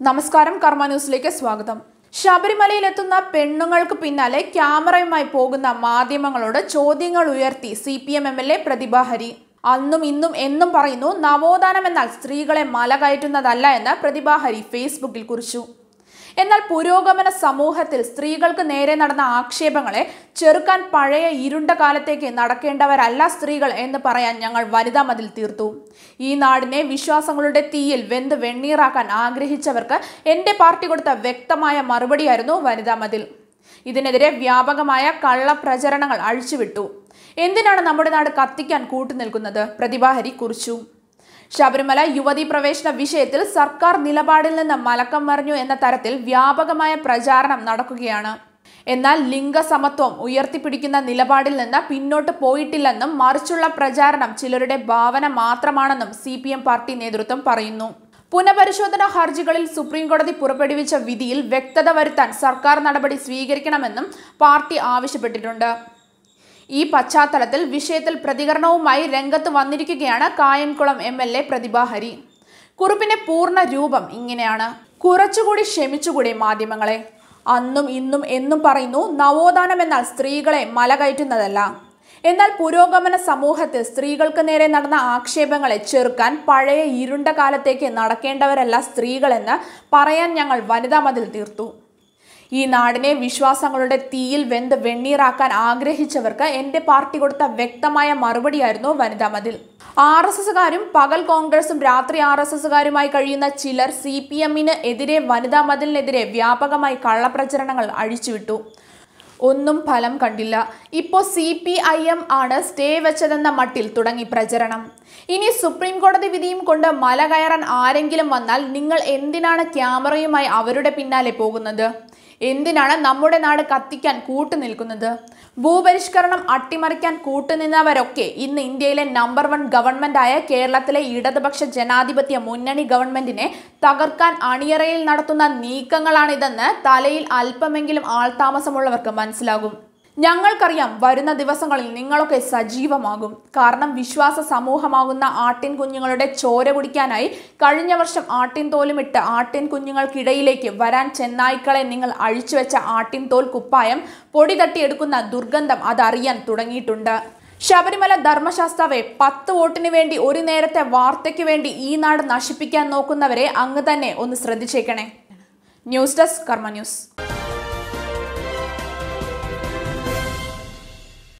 നമസ്കാരം കർമ്മ ന്യൂസിലേക്ക് സ്വാഗതം ശബരിമലയിലെത്തുന്ന പെണ്ണുങ്ങൾക്ക് പിന്നാലെ ക്യാമറയുമായി പോകുന്ന മാധ്യമങ്ങളോട് ചോദ്യങ്ങൾ ഉയർത്തി C P M M L A Prathibha Hari അന്നും ഇന്നും എന്നും പറയുന്നു നവോത്ഥാനം എന്നാൽ സ്ത്രീകളെ മല കയറ്റുന്നതല്ല എന്ന് പ്രതിഭ ഹരി ഫേസ്ബുക്കിൽ കുറിച്ചു എന്നാൽ പുരോഗമന സമൂഹത്തിൽ സ്ത്രീകൾക്ക് നേരെ നടന്ന ആക്ഷേപങ്ങളെ ചെറുക്കാൻ പഴയ ഇരുണ്ട കാലത്തേക്ക് നടക്കേണ്ടവരല്ല സ്ത്രീകൾ എന്ന് പറയാൻ ഞങ്ങൾ വനിതാ മതിൽ തീർത്തു ഈ നാടിനെ വിശ്വാസങ്ങളുടെ തീയിൽ വെന്ത് വെണ്ണീറാക്കാൻ ആഗ്രഹിച്ചവർക്ക് എന്റെ പാർട്ടി കൊടുത്ത വ്യക്തമായ മറുപടിയായിരുന്നു വനിതാ മതിൽ ഇതിനെതിരെ വ്യാപകമായ കള്ളപ്രചരണങ്ങൾ അഴിച്ചുവിട്ടു എന്തിനാണ് നമ്മുടെ നാട് കത്തിക്കാൻ കൂട്ടുനിൽക്കുന്നത് പ്രതിഭാഹരി കുറിച്ചു ശബരിമല യുവതീ പ്രവേശന വിഷയത്തിൽ സർക്കാർ നിലപാടിൽ നിന്ന് മലക്കം മറിഞ്ഞു എന്ന തരത്തിൽ വ്യാപകമായ പ്രചാരണം നടക്കുകയാണ് എന്നാൽ ലിംഗസമത്വം ഉയർത്തിപ്പിടിക്കുന്ന നിലപാടിൽ നിന്ന് പിന്നോട്ട് പോയിട്ടില്ലെന്നും മറിച്ചുള്ള പ്രചാരണം ചിലരുടെ ഭാവന മാത്രമാണെന്നും സി പാർട്ടി നേതൃത്വം പറയുന്നു പുനഃപരിശോധന ഹർജികളിൽ സുപ്രീം കോടതി പുറപ്പെടുവിച്ച വിധിയിൽ വ്യക്തത വരുത്താൻ സർക്കാർ നടപടി സ്വീകരിക്കണമെന്നും പാർട്ടി ആവശ്യപ്പെട്ടിട്ടുണ്ട് ഈ പശ്ചാത്തലത്തിൽ വിഷയത്തിൽ പ്രതികരണവുമായി രംഗത്ത് വന്നിരിക്കുകയാണ് Kayamkulam M L A Prathibha Hari കുറിപ്പിന്റെ പൂർണ്ണ രൂപം ഇങ്ങനെയാണ് കുറച്ചുകൂടി ക്ഷമിച്ചുകൂടി മാധ്യമങ്ങളെ അന്നും ഇന്നും എന്നും പറയുന്നു നവോത്ഥാനം എന്നാൽ സ്ത്രീകളെ മല കയറ്റുന്നതല്ല എന്നാൽ പുരോഗമന സമൂഹത്തിൽ സ്ത്രീകൾക്ക് നേരെ നടന്ന ആക്ഷേപങ്ങളെ ചെറുക്കാൻ പഴയ ഇരുണ്ട കാലത്തേക്ക് നടക്കേണ്ടവരല്ല സ്ത്രീകളെന്ന് പറയാൻ ഞങ്ങൾ വനിതാ മതിൽ തീർത്തു ഈ നാടിനെ വിശ്വാസങ്ങളുടെ തീയിൽ വെന്ത് വെണ്ണീറാക്കാൻ ആഗ്രഹിച്ചവർക്ക് എന്റെ പാർട്ടി കൊടുത്ത വ്യക്തമായ മറുപടിയായിരുന്നു വനിതാ മതിൽ ആർ എസ് എസുകാരും പകൽ കോൺഗ്രസും രാത്രി ആർ എസ് എസുകാരുമായി കഴിയുന്ന ചിലർ സി പി എമ്മിന് എതിരെ വനിതാ മതിലിനെതിരെ വ്യാപകമായി കള്ളപ്രചരണങ്ങൾ അഴിച്ചുവിട്ടു ഒന്നും ഫലം കണ്ടില്ല ഇപ്പോൾ സി പി ഐ എം ആണ് സ്റ്റേ വെച്ചതെന്ന മട്ടിൽ തുടങ്ങി പ്രചരണം ഇനി സുപ്രീം കോടതി വിധിയും കൊണ്ട് മല കയറാൻ ആരെങ്കിലും വന്നാൽ നിങ്ങൾ എന്തിനാണ് ക്യാമറയുമായി അവരുടെ പിന്നാലെ പോകുന്നത് എന്തിനാണ് നമ്മുടെ നാട് കത്തിക്കാൻ കൂട്ടുനിൽക്കുന്നത് ഭൂപരിഷ്കരണം അട്ടിമറിക്കാൻ കൂട്ടുനിന്നവരൊക്കെ ഇന്ന് ഇന്ത്യയിലെ നമ്പർ വൺ ഗവൺമെന്റായ കേരളത്തിലെ ഇടതുപക്ഷ ജനാധിപത്യ മുന്നണി ഗവൺമെന്റിനെ തകർക്കാൻ അണിയറയിൽ നടത്തുന്ന നീക്കങ്ങളാണിതെന്ന് തലയിൽ അല്പമെങ്കിലും ആൾതാമസമുള്ളവർക്ക് മനസ്സിലാകും ഞങ്ങൾക്കറിയാം വരുന്ന ദിവസങ്ങളിൽ നിങ്ങളൊക്കെ സജീവമാകും കാരണം വിശ്വാസ സമൂഹമാകുന്ന ആട്ടിൻ കുഞ്ഞുങ്ങളുടെ ചോര കുടിക്കാനായി കഴിഞ്ഞ വർഷം ആട്ടിൻ തോലുമിട്ട് ആട്ടിൻ കുഞ്ഞുങ്ങൾക്കിടയിലേക്ക് വരാൻ ചെന്നായ്ക്കളെ നിങ്ങൾ അഴിച്ചുവെച്ച ആട്ടിൻ തോൽ കുപ്പായം പൊടി തട്ടിയെടുക്കുന്ന ദുർഗന്ധം അതറിയാൻ തുടങ്ങിയിട്ടുണ്ട് ശബരിമല ധർമ്മശാസ്താവെ പത്ത് വോട്ടിന് വേണ്ടി ഒരു നേരത്തെ വാർത്തയ്ക്ക് വേണ്ടി ഈ നാട് നശിപ്പിക്കാൻ നോക്കുന്നവരെ അങ്ങ് തന്നെ ഒന്ന് ശ്രദ്ധിച്ചേക്കണേ ന്യൂസ് ഡെസ്ക് കർമ്മ ന്യൂസ്